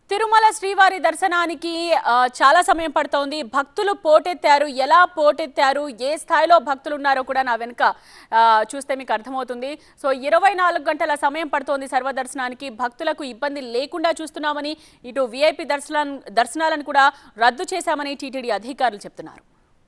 తిరుమల శ్రీవారి దర్శనానికి ఆ, చాలా సమయం పడుతోంది భక్తులు పోటెత్తారు ఎలా పోటెత్తారు ఏ స్థాయిలో భక్తులు ఉన్నారో కూడా నా వెనుక ఆ, చూస్తే మీకు అర్థమవుతుంది సో ఇరవై నాలుగు గంటల సమయం పడుతోంది సర్వదర్శనానికి భక్తులకు ఇబ్బంది లేకుండా చూస్తున్నామని ఇటు విఐపి దర్శనం దర్శనాలను కూడా రద్దు చేశామని టీటీడీ అధికారులు చెప్తున్నారు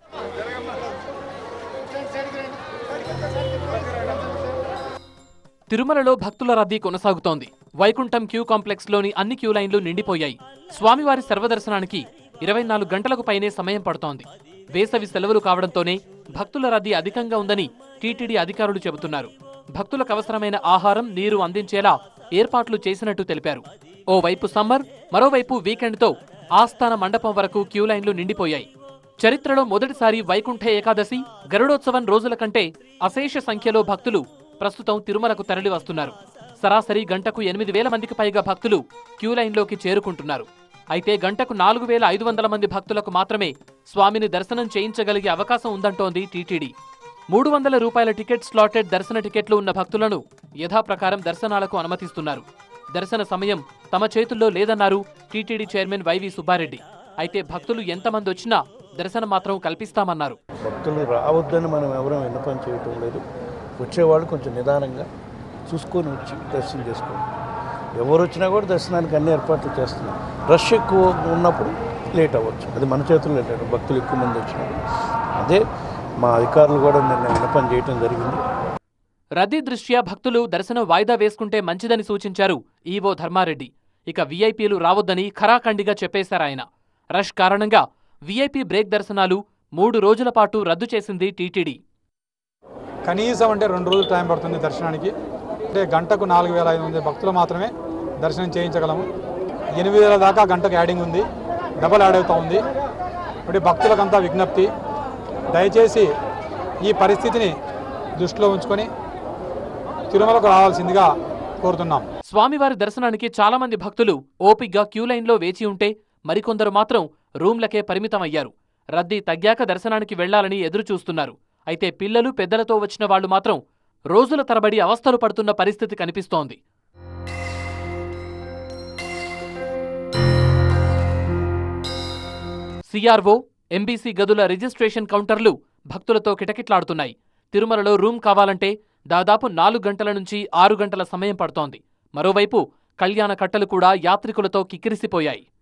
తిరుమలలో భక్తుల రద్దీ కొనసాగుతోంది వైకుంఠం క్యూ కాంప్లెక్స్లోని అన్ని క్యూ లైన్లు నిండిపోయాయి స్వామివారి సర్వదర్శనానికి ఇరవై నాలుగు గంటలకు పైనే సమయం పడుతోంది వేసవి సెలవులు కావడంతోనే భక్తుల రద్దీ అధికంగా ఉందని టీటీడీ అధికారులు చెబుతున్నారు భక్తులకు అవసరమైన ఆహారం నీరు అందించేలా ఏర్పాట్లు చేసినట్టు తెలిపారు ఓవైపు సమ్మర్ మరోవైపు వీకెండ్తో ఆస్థాన మండపం వరకు క్యూ లైన్లు నిండిపోయాయి చరిత్రలో మొదటిసారి వైకుంఠ ఏకాదశి గరుడోత్సవం రోజుల కంటే అశేష సంఖ్యలో భక్తులు ప్రస్తుతం తిరుమలకు తరలి వస్తున్నారు సరాసరి గంటకు ఎనిమిది వేల మందికి పైగా భక్తులు క్యూ లైన్లోకి చేరుకుంటున్నారు అయితే గంటకు నాలుగు వేల ఐదు వందల మంది భక్తులకు మాత్రమే స్వామిని దర్శనం చేయించగలిగే అవకాశం ఉందంటోంది టీటీడీ మూడు వందల రూపాయల టికెట్ స్లాటెడ్ దర్శన టికెట్లు ఉన్న భక్తులను యథాప్రకారం దర్శనాలకు అనుమతిస్తున్నారు దర్శన సమయం తమ చేతుల్లో లేదన్నారు టీటీడీ చైర్మన్ వైవి సుబ్బారెడ్డి అయితే భక్తులు ఎంతమంది వచ్చినా దర్శనం మాత్రం కల్పిస్తామన్నారు భక్తులు రావద్దని మనం ఎవరూ విన్నపం చేయటం లేదు వచ్చేవాళ్ళు కొంచెం నిదానంగా చూసుకొని వచ్చి దర్శనం చేసుకోండి ఎవరు వచ్చినా కూడా దర్శనానికి అన్ని ఏర్పాట్లు చేస్తున్నాం రష్ ఎక్కువ ఉన్నప్పుడు లేట్ అవ్వచ్చు అది మన చేతుల్లో లేదు భక్తులు ఎక్కువ మంది వచ్చినప్పుడు అదే మా అధికారులు కూడా నిన్న విన్నపం చేయటం జరిగింది రద్దీ దృష్ట్యా భక్తులు దర్శనం వాయిదా వేసుకుంటే మంచిదని సూచించారు ఈవో ధర్మారెడ్డి ఇక వీఐపీలు రావద్దని ఖరాఖండిగా చెప్పేశారాయన రష్ కారణంగా వీఐపీ బ్రేక్ దర్శనాలు మూడు రోజుల పాటు రద్దు చేసింది టీటీడీ కనీసం అంటే రెండు రోజులు టైం పడుతుంది దర్శనానికి అంటే గంటకు నాలుగు వేల ఐదు వందల భక్తులు మాత్రమే దర్శనం చేయించగలము ఎనిమిది వేల దాకా గంటకు యాడింగ్ ఉంది డబల్ యాడ్ అవుతూ ఉంది అంటే భక్తులకంతా విజ్ఞప్తి దయచేసి ఈ పరిస్థితిని దృష్టిలో ఉంచుకొని తిరుమలకు రావాల్సిందిగా కోరుతున్నాం స్వామివారి దర్శనానికి చాలా మంది భక్తులు ఓపిగ్గా క్యూ లైన్లో వేచి ఉంటే మరికొందరు మాత్రం రూమ్లకే పరిమితమయ్యారు రద్దీ తగ్గాక దర్శనానికి వెళ్లాలని ఎదురు చూస్తున్నారు అయితే పిల్లలు పెద్దలతో వచ్చిన వాళ్లు మాత్రం రోజుల తరబడి అవస్థలు పడుతున్న పరిస్థితి కనిపిస్తోంది సిఆర్ఓ ఎంబీసీ గదుల రిజిస్ట్రేషన్ కౌంటర్లు భక్తులతో కిటకిట్లాడుతున్నాయి తిరుమలలో రూమ్ కావాలంటే దాదాపు నాలుగు గంటల నుంచి ఆరు గంటల సమయం పడుతోంది మరోవైపు కళ్యాణ కట్టలు కూడా యాత్రికులతో కిక్కిరిసిపోయాయి